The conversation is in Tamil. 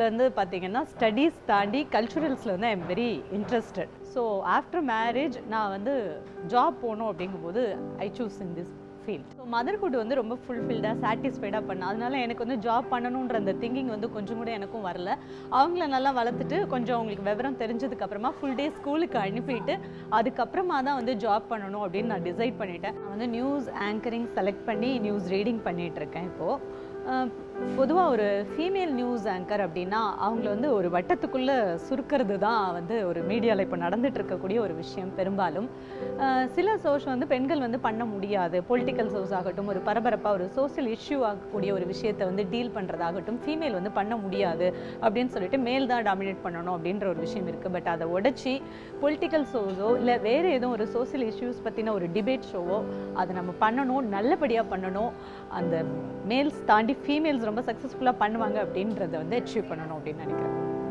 வந்து பார்த்தீங்கன்னா ஸ்டடீஸ் தாண்டி கல்ச்சுரல்ஸில் வந்து I am very interested so after marriage நான் வந்து ஜாப் போகணும் அப்படிங்கும்போது I choose in this field so motherhood வந்து ரொம்ப ஃபுல்ஃபில்டாக சாட்டிஸ்ஃபைடாக பண்ணேன் அதனால எனக்கு வந்து ஜாப் பண்ணணுன்ற அந்த திங்கிங் வந்து கொஞ்சம் கூட எனக்கும் வரல அவங்கள நல்லா வளர்த்துட்டு கொஞ்சம் அவங்களுக்கு விவரம் தெரிஞ்சதுக்கு அப்புறமா ஃபுல் டே ஸ்கூலுக்கு அனுப்பிட்டு அதுக்கப்புறமா தான் வந்து ஜாப் பண்ணணும் அப்படின்னு நான் டிசைட் பண்ணிட்டேன் நான் வந்து நியூஸ் ஆங்கரிங் செலக்ட் பண்ணி நியூஸ் ரீடிங் பண்ணிட்டு இருக்கேன் இப்போது பொதுவாக ஒரு ஃபீமேல் நியூஸ் ஆங்கர் அப்படின்னா அவங்கள வந்து ஒரு வட்டத்துக்குள்ளே சுருக்கிறது தான் வந்து ஒரு மீடியாவில் இப்போ நடந்துட்டு இருக்கக்கூடிய ஒரு விஷயம் பெரும்பாலும் அஹ் சில சோர்ஸ் வந்து பெண்கள் வந்து பண்ண முடியாது பொலிட்டிக்கல் சோர்ஸ் ஆகட்டும் ஒரு பரபரப்பாக ஒரு சோஷியல் இஷ்யூ ஆகக்கூடிய ஒரு விஷயத்தை வந்து டீல் பண்ணுறதாகட்டும் ஃபீமேல் வந்து பண்ண முடியாது அப்படின்னு சொல்லிட்டு மேல் தான் டாமினேட் பண்ணணும் அப்படின்ற ஒரு விஷயம் இருக்குது பட் அதை உடச்சி பொலிட்டிக்கல் ஷோஸோ இல்லை வேறு எதுவும் ஒரு சோஷியல் இஷ்யூஸ் பற்றின ஒரு டிபேட் ஷோவோ அதை நம்ம பண்ணணும் நல்லபடியாக பண்ணணும் அந்த மேல்ஸ் தாண்டி ஃபீமேல்ஸ் ரொம்ப சக்ஸஸ்ஃபுல்லாக பண்ணுவாங்க அப்படின்றத வந்து அச்சீவ் பண்ணணும் அப்படின்னு நினைக்கிறேன்